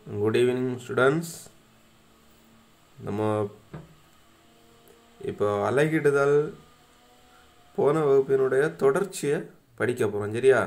good evening students நம்ம இப்போ அலகிடுதல் போன வகுப்பினுடைய தொடர்ச்சியை படிக்க போகிறோம் சரியா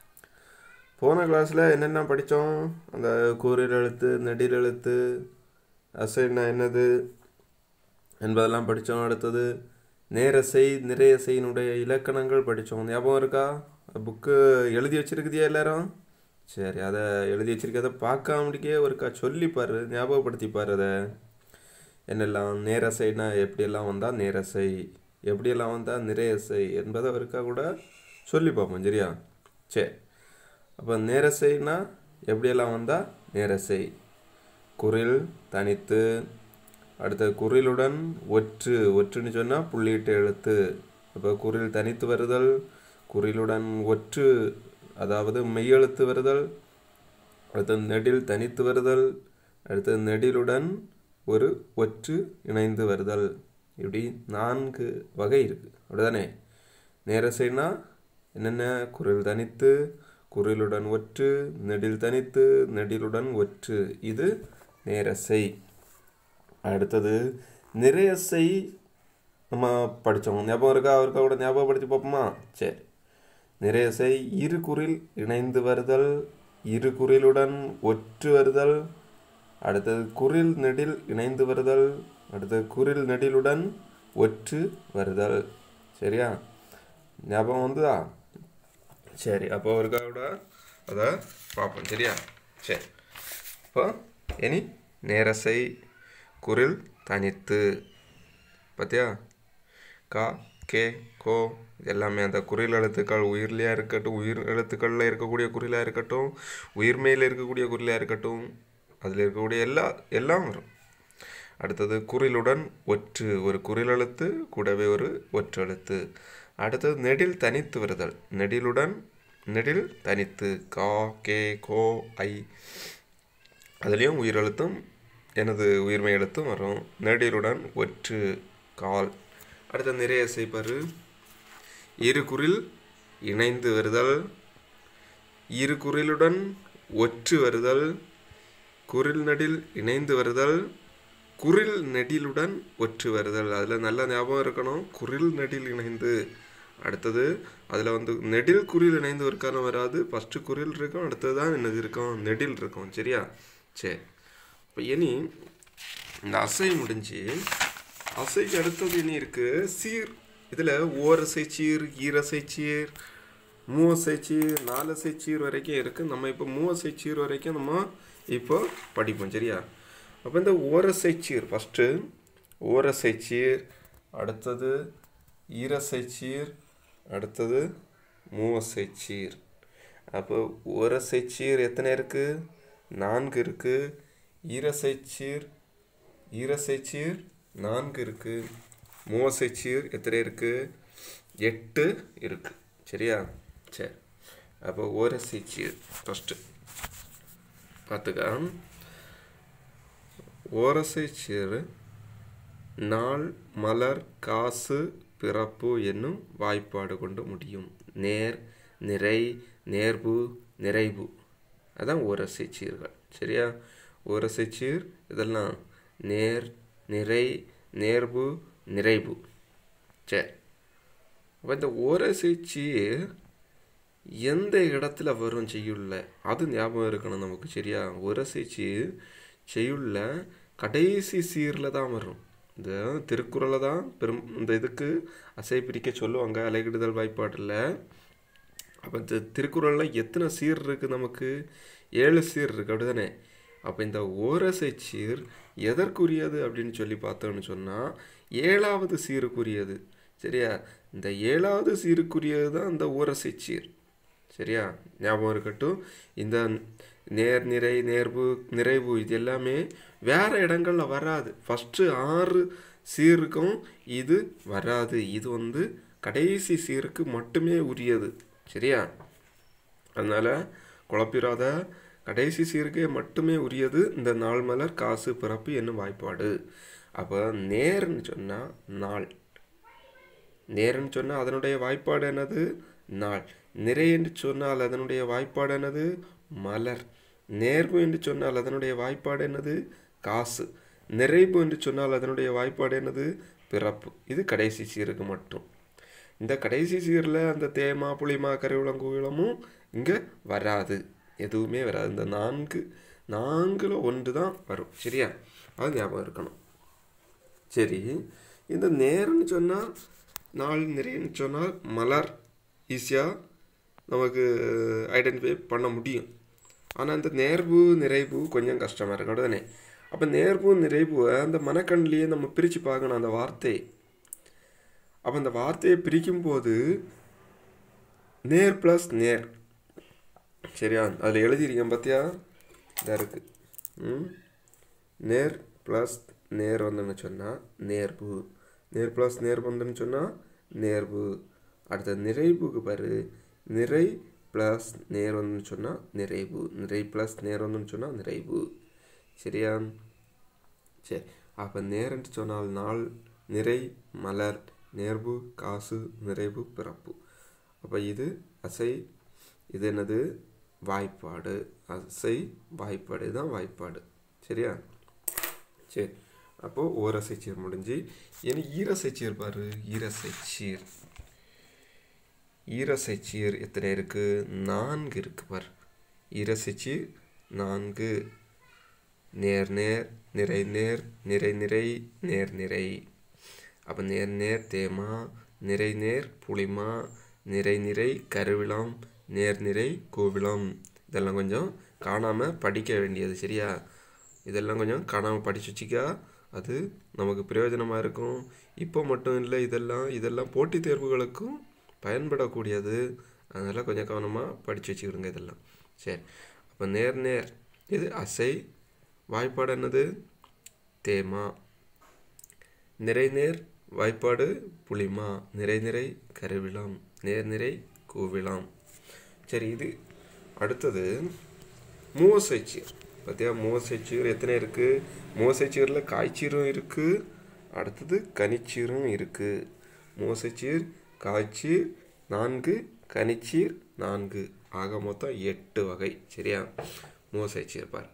போன கிளாஸில் என்னென்ன படித்தோம் அந்த கூறில் எழுத்து நெடில் எழுத்து அசைனா என்னது என்பதெல்லாம் படித்தோம் அடுத்தது நேரசை நிறையசையினுடைய இலக்கணங்கள் படித்தோம் ஞாபகம் இருக்கா புக்கு எழுதி வச்சிருக்குதியா எல்லாரும் சரி அதை எழுதி வச்சிருக்கதை பார்க்காம முடிக்கே ஒருக்கா சொல்லிப்பாரு ஞாபகப்படுத்திப்பார் அதை என்னெல்லாம் நேரசைனா எப்படியெல்லாம் வந்தால் நேரசை எப்படியெல்லாம் வந்தால் நிறையசை என்பதை ஒருக்கா கூட சொல்லி பார்ப்போம் சரியா சரி அப்போ நேரசைனா எப்படியெல்லாம் வந்தால் நேரசை குரில் தனித்து அடுத்த குரிலுடன் ஒற்று ஒற்றுன்னு சொன்னால் புள்ளியிட்ட எழுத்து அப்போ குரில் தனித்து வருதல் குறிலுடன் ஒற்று அதாவது மெய்யெழுத்து வருதல் அடுத்தது நெடில் தனித்து வருதல் அடுத்தது நெடிலுடன் ஒரு ஒற்று இணைந்து வருதல் இப்படி நான்கு வகை இருக்குது அப்படிதானே நேரசைனா என்னென்ன குரில் தனித்து குரிலுடன் ஒற்று நெடில் தனித்து நெடிலுடன் ஒற்று இது நேரசை அடுத்தது நிறையசை நம்ம படித்தோம் ஞாபகம் இருக்கா அவருக்கா கூட ஞாபகப்படுத்தி பார்ப்போமா சரி நிறையசை இரு குரில் இணைந்து வருதல் இரு குரிலுடன் ஒற்று வருதல் அடுத்தது குரில் நெடில் இணைந்து வருதல் அடுத்தது குரில் நெடிலுடன் ஒற்று வருதல் சரியா ஞாபகம் வந்துதா சரி அப்போ ஒருக்கா கூட அதை பார்ப்போம் சரியா சரி இப்போ இனி நேரசை குரில் தனித்து பார்த்தியா கா கே கோ எல்லாமே அந்த குறில் எழுத்துக்கள் உயிர்லையாக இருக்கட்டும் உயிர் எழுத்துக்களில் இருக்கக்கூடிய குறிலாக இருக்கட்டும் உயிர்மையில் இருக்கக்கூடிய குறிலாக இருக்கட்டும் அதில் இருக்கக்கூடிய எல்லா எல்லாம் வரும் அடுத்தது குறிலுடன் ஒற்று ஒரு குறில் எழுத்து கூடவே ஒரு ஒற்றெழுத்து அடுத்தது நெடில் தனித்து வருதல் நெடிலுடன் நெடில் தனித்து கா கே கோ ஐ அதுலேயும் உயிரெழுத்தும் எனது உயிர்மை எழுத்தும் வரும் நெடிலுடன் ஒற்று கால் அடுத்த நிறைய செய்ப்பார் இரு குரில் இணைந்து வருதல் இரு குரிலுடன் ஒற்று வருதல் குரில் நடில் இணைந்து வருதல் குரில் நெடிலுடன் ஒற்று வருதல் அதில் நல்ல ஞாபகம் இருக்கணும் குரில் நெடில் இணைந்து அடுத்தது அதில் வந்து நெடில் குரில் இணைந்து இருக்கான வராது ஃபஸ்ட்டு குரில் இருக்கும் அடுத்தது தான் என்னது இருக்கும் நெடில் இருக்கும் சரியா சரி இப்போ இனி இந்த அசை முடிஞ்சு அசைக்கு அடுத்தது இனி இருக்கு சீர் இதில் ஓரசை சீர் ஈரசை சீர் மூவசை சீர் நாலசை சீர் வரைக்கும் இருக்குது நம்ம இப்போ மூவசை சீர் வரைக்கும் நம்ம இப்போ படிப்போம் சரியா அப்போ இந்த ஓரசை சீர் ஃபஸ்ட்டு ஓரசை சீர் அடுத்தது ஈரசை சீர் அடுத்தது மூவசை சீர் அப்போ ஓரசை சீர் எத்தனை இருக்குது நான்கு இருக்குது ஈரசை சீர் ஈரசை சீர் நான்கு இருக்குது மூவசை சீர் எத்தனை இருக்குது எட்டு இருக்குது சரியா சரி அப்போ ஓரசை சீர் ஃபஸ்ட்டு பார்த்துக்க ஓரசை சீர் நாள் மலர் காசு பிறப்பு என்னும் வாய்ப்பாடு கொண்டு முடியும் நேர் நிறை நேர்பு நிறைவு அதான் ஓரசை சீர்கள் சரியா ஓரசை சீர் இதெல்லாம் நேர் நிறை நேர்வு நிறைவு சரி அப்போ இந்த ஓரசை சீர் எந்த இடத்துல வரும் செய்யுள்ள அது ஞாபகம் இருக்கணும் நமக்கு சரியா ஓரசை சீர் செய்யுள்ள கடைசி சீரில் தான் வரும் இந்த திருக்குறளை தான் பெரும் இந்த இதுக்கு அசை பிரிக்க சொல்லுவாங்க அலைகிடுதல் வாய்ப்பாட்டில் அப்போ இந்த திருக்குறளில் எத்தனை சீர் இருக்குது நமக்கு ஏழு சீர் இருக்குது அப்படி தானே அப்போ இந்த ஓரசை சீர் எதற்குரியது அப்படின்னு சொல்லி பார்த்தோன்னு சொன்னால் ஏழாவது சீருக்குரியது சரியா இந்த ஏழாவது சீருக்குரியது தான் இந்த ஓரசை சீர் சரியா ஞாபகம் இருக்கட்டும் இந்த நேர் நிறை நேர்வு நிறைவு இது எல்லாமே வேறு இடங்களில் வராது ஃபஸ்ட்டு ஆறு சீருக்கும் இது வராது இது வந்து கடைசி சீருக்கு மட்டுமே உரியது சரியா அதனால் குழப்பிராத கடைசி சீருக்கே மட்டுமே உரியது இந்த நாள் மலர் காசு பிறப்பு என்னும் வாய்ப்பாடு அப்போ நேர்னு சொன்னால் நாள் நேர்னு சொன்னால் அதனுடைய வாய்ப்பாடு என்னது நாள் நிறை என்று சொன்னால் அதனுடைய வாய்ப்பாடு என்னது மலர் நேர்வு என்று சொன்னால் அதனுடைய வாய்ப்பாடு என்னது காசு நிறைவு என்று சொன்னால் அதனுடைய வாய்ப்பாடு என்னது பிறப்பு இது கடைசி சீருக்கு மட்டும் இந்த கடைசி சீரில் அந்த தேமா புளிமா கருவிளம் குவிளமும் இங்கே வராது எதுவுமே வராது இந்த நான்கு நான்குல ஒன்று தான் வரும் சரியா அது ஞாபகம் இருக்கணும் சரி இந்த நேரம்னு சொன்னால் நாள் நிறைன்னு சொன்னால் மலர் ஈஸியாக நமக்கு ஐடென்டிஃபை பண்ண முடியும் ஆனால் இந்த நேர்வு நிறைவு கொஞ்சம் கஷ்டமாக இருக்கும் தானே அப்போ நேர்வு நிறைவுவை அந்த மனக்கண்ணிலேயே நம்ம பிரித்து பார்க்கணும் அந்த வார்த்தையை அப்போ அந்த வார்த்தையை பிரிக்கும்போது நேர் ப்ளஸ் நேர் சரியா அதில் எழுதியிருக்கேன் பார்த்தியா இதாக இருக்குது ம் நேர் ப்ளஸ் நேர் வந்துன்னு சொன்னால் நேர்வு நேர் ப்ளஸ் நேர் வந்துன்னு சொன்னால் நேர்வு அடுத்த நிறைவுக்கு பாரு நிறை ப்ளஸ் நேர் வந்துன்னு சொன்னால் நிறைவு நிறை ப்ளஸ் நேர் வந்துன்னு சொன்னால் நிறைவு சரியா சரி அப்போ நேரன்ட்டு சொன்னால் நாள் நிறை மலர் நேர்வு காசு நிறைவு பிறப்பு அப்போ இது அசை இது என்னது வாய்ப்பாடு அசை வாய்ப்பாடு இதுதான் வாய்ப்பாடு சரியா சரி அப்போது ஓரசைச்சீர் முடிஞ்சு இனி ஈரசைச்சீர் பாரு ஈரசைச்சீர் ஈரசைச்சீர் எத்தனை இருக்குது நான்கு இருக்கு பார் ஈரசைச்சீர் நான்கு நேர் நேர் நிறை நேர் நிறை நிறை நேர் நிறை அப்போ நேர் நேர் தேமா நிறை நேர் புளிமா நிறை நிறை கருவிளம் நேர் நிறை கோவிலம் இதெல்லாம் கொஞ்சம் காணாமல் படிக்க வேண்டியது சரியா இதெல்லாம் கொஞ்சம் காணாமல் படிச்சு வச்சிக்கா அது நமக்கு பிரயோஜனமாக இருக்கும் இப்போ மட்டும் இல்லை இதெல்லாம் இதெல்லாம் போட்டித் தேர்வுகளுக்கும் பயன்படக்கூடியது அதனால் கொஞ்சம் கவனமாக படித்து வச்சுக்கிடுங்க இதெல்லாம் சரி அப்போ நேர் நேர் இது அசை வாய்ப்பாடு என்னது தேமா நிறை நேர் வாய்ப்பாடு புளிமா நிறை நிறை கருவிளம் நேர் நிறை கூவிளம் சரி இது அடுத்தது மூவசைச்சீர் பார்த்தியா மூவசைச்சீர் எத்தனை இருக்குது மூவசைச்சீரில் காய்ச்சீரும் இருக்குது அடுத்தது கனிச்சீரும் இருக்குது மூவசைச்சீர் காய்ச்சீர் நான்கு கனிச்சீர் நான்கு ஆக மொத்தம் எட்டு வகை சரியா மூவசைச்சீர் பார்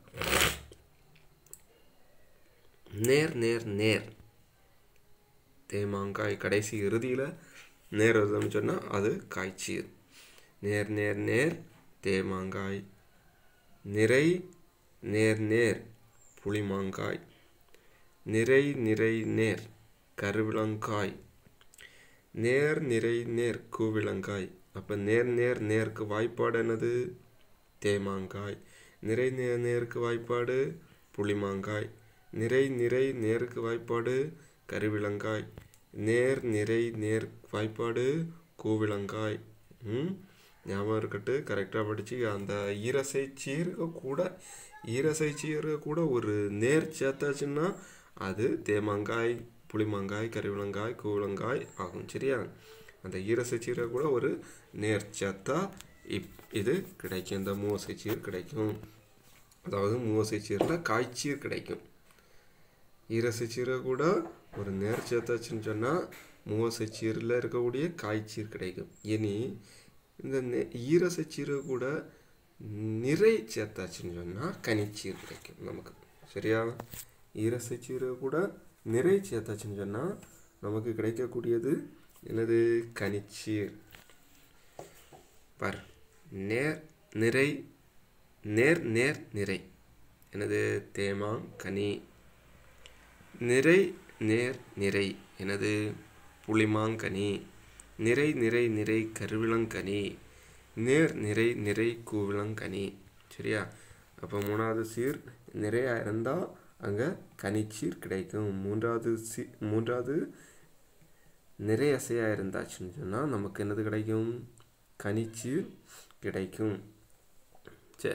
நேர் நேர் நேர் தேமாங்காய் கடைசி இறுதியில் நேர் வருதுன்னு சொன்னால் அது காய்ச்சீர் நேர் நேர் நேர் தேமாங்காய் நிறை நேர் நேர் புளிமாங்காய் நிறை நிறை நேர் கருவிளங்காய் நேர் நிறை நேர் கூவிளங்காய் அப்போ நேர் நேர் நேருக்கு வாய்ப்பாடு என்னது தேமாங்காய் நிறை நேர் நேருக்கு வாய்ப்பாடு புளிமாங்காய் நிறை நிறை நேருக்கு வாய்ப்பாடு கருவிளங்காய் நேர் நிறை நேர் வாய்ப்பாடு கூவிளங்காய் ம் ஞாபகம் இருக்கட்டு கரெக்டாக படித்து அந்த ஈரசை சீரக கூட ஈரசை சீரக கூட ஒரு நேர் சேர்த்தாச்சுன்னா அது தேமாங்காய் புளிமாங்காய் கருவிளங்காய் கூவிளங்காய் ஆகும் சரியா அந்த ஈரசை சீரக கூட ஒரு நேர் சேர்த்தா இப் இது கிடைக்கும் இந்த மூவசை சீர் கிடைக்கும் அதாவது மூவசை சீரில் காய்ச்சீர் கிடைக்கும் ஈரசைச்சீரை கூட ஒரு நேர் சேர்த்தாச்சுன்னு சொன்னால் மூவசைச்சீரில் இருக்கக்கூடிய காய்ச்சீர் கிடைக்கும் இனி இந்த நெ ஈரசைச்சீரை கூட நிறை சேர்த்தாச்சுன்னு சொன்னால் கனிச்சீர் கிடைக்கும் நமக்கு சரியா ஈரசைச்சீரை கூட நிறை சேர்த்தாச்சுன்னு சொன்னால் நமக்கு கிடைக்கக்கூடியது என்னது கனிச்சீர் பார் நேர் நிறை நேர் நேர் நிறை எனது தேமாங் கனி நிறை நேர் நிறை எனது புளிமாங்கனி நிறை நிறை நிறை கருவிளங்கனி நேர் நிறை நிறை கூவிளங்கனி சரியா அப்போ மூணாவது சீர் நிறையா இருந்தால் அங்கே கனிச்சீர் கிடைக்கும் மூன்றாவது சீ மூன்றாவது நிறைய அசையாக இருந்தாச்சுன்னு சொன்னால் நமக்கு என்னது கிடைக்கும் கனிச்சீர் கிடைக்கும் சரி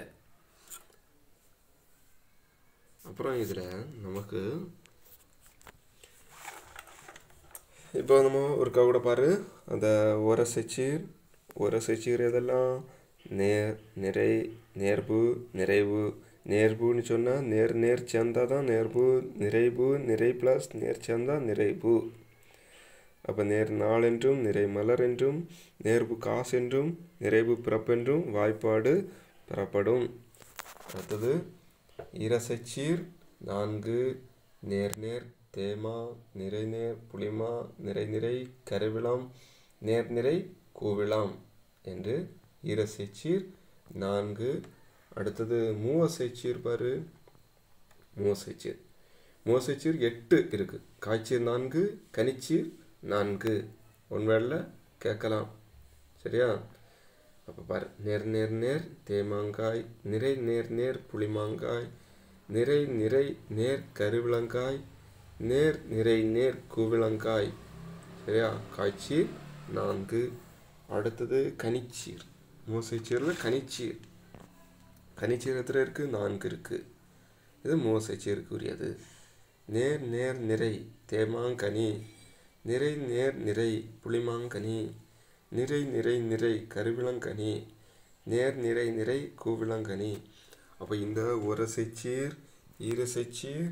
அப்புறம் இதில் நமக்கு இப்போ நம்ம ஒரு கூட பாரு அந்த ஓரசைச்சீர் ஓரசைச்சீர் எதெல்லாம் நேர் நிறை நேர்வு நிறைவு நேர்வுன்னு சொன்னால் நேர் நேர் சேர்ந்தா தான் நேர்வு நிறைவு நிறை ப்ளஸ் நேர் சேர்ந்தா நிறைவு அப்போ நேர் நாள் என்றும் நிறை மலர் என்றும் நேர்வு காசு என்றும் நிறைவு பிறப்பென்றும் வாய்ப்பாடு பெறப்படும் அடுத்தது இரசச்சீர் நான்கு நேர்நேர் தேமா நிறைநேர் புளிமா நிறைநிறை கருவிளாம் நேர்நிறை கூவிளாம் என்று இரசைச்சீர் நான்கு அடுத்தது மூவசைச்சீர் பாரு மூவசைச்சீர் மூவசைச்சீர் எட்டு இருக்கு காய்ச்சீர் நான்கு கனிச்சீர் நான்கு ஒன்வேளில் கேட்கலாம் சரியா அப்போ பாரு நேர் நேர் நேர் தேமாங்காய் நிறை நேர் நேர் புளிமாங்காய் நிறை நிறை நேர் கருவிளங்காய் நேர் நிறை நேர் கூவிளங்காய் சரியா காய்ச்சீர் நான்கு அடுத்தது கனிச்சீர் மோசைச்சீரில் கனிச்சீர் கனிச்சீர் எத்தனை இருக்குது நான்கு இருக்குது இது மோசைச்சீருக்குரியது நேர் நேர் நிறை தேமாங்கனி நிறை நேர் நிறை புளிமாங்கனி நிறை நிறை நிறை கருவிளங்கனி நேர் நிறை நிறை கூவிளங்கனி அப்போ இந்த ஒரசைச்சீர் ஈரசைச்சீர்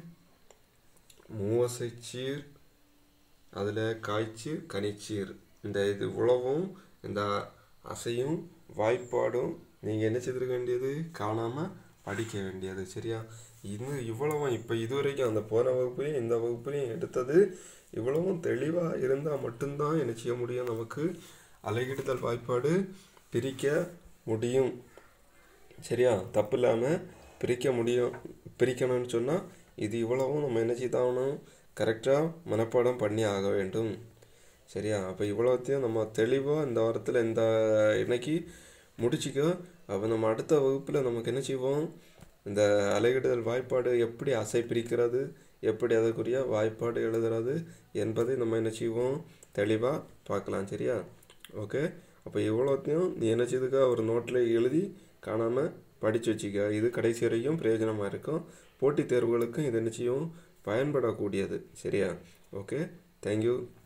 மூவசைச்சீர் அதில் காய்ச்சீர் கனிச்சீர் இந்த இது உழவும் இந்த அசையும் வாய்ப்பாடும் நீங்கள் என்ன செய்திருக்க வேண்டியது காணாமல் படிக்க வேண்டியது சரியா இன்னும் இவ்வளவும் இப்போ இதுவரைக்கும் அந்த போன வகுப்புலையும் இந்த வகுப்புலையும் எடுத்தது இவ்வளவும் தெளிவாக இருந்தால் மட்டும்தான் என்ன செய்ய முடியும் நமக்கு அலைகிடுதல் வாய்ப்பாடு பிரிக்க முடியும் சரியா தப்பு இல்லாமல் பிரிக்க முடியும் பிரிக்கணும்னு சொன்னால் இது இவ்வளவும் நம்ம என்ன செய்தாகணும் கரெக்டாக மனப்பாடம் பண்ணி ஆக வேண்டும் சரியா அப்போ இவ்வளோத்தையும் நம்ம தெளிவாக இந்த வாரத்தில் இந்த இன்னைக்கு முடிச்சிக்க அப்போ நம்ம அடுத்த வகுப்பில் நமக்கு என்ன செய்வோம் இந்த அலைகிடுதல் வாய்ப்பாடு எப்படி அசை பிரிக்கிறது எப்படி அதற்குரிய வாய்ப்பாடு எழுதுறது என்பதை நம்ம என்ன செய்வோம் தெளிவாக பார்க்கலாம் சரியா ஓகே அப்போ இவ்வளோத்தையும் நீ என்ன செய்துக்க ஒரு நோட்டில் எழுதி காணாமல் படித்து வச்சுக்க இது கடைசி வரைக்கும் பிரயோஜனமாக இருக்கும் போட்டித் தேர்வுகளுக்கும் இது என்ன செய்யும் பயன்படக்கூடியது சரியா ஓகே தேங்க்யூ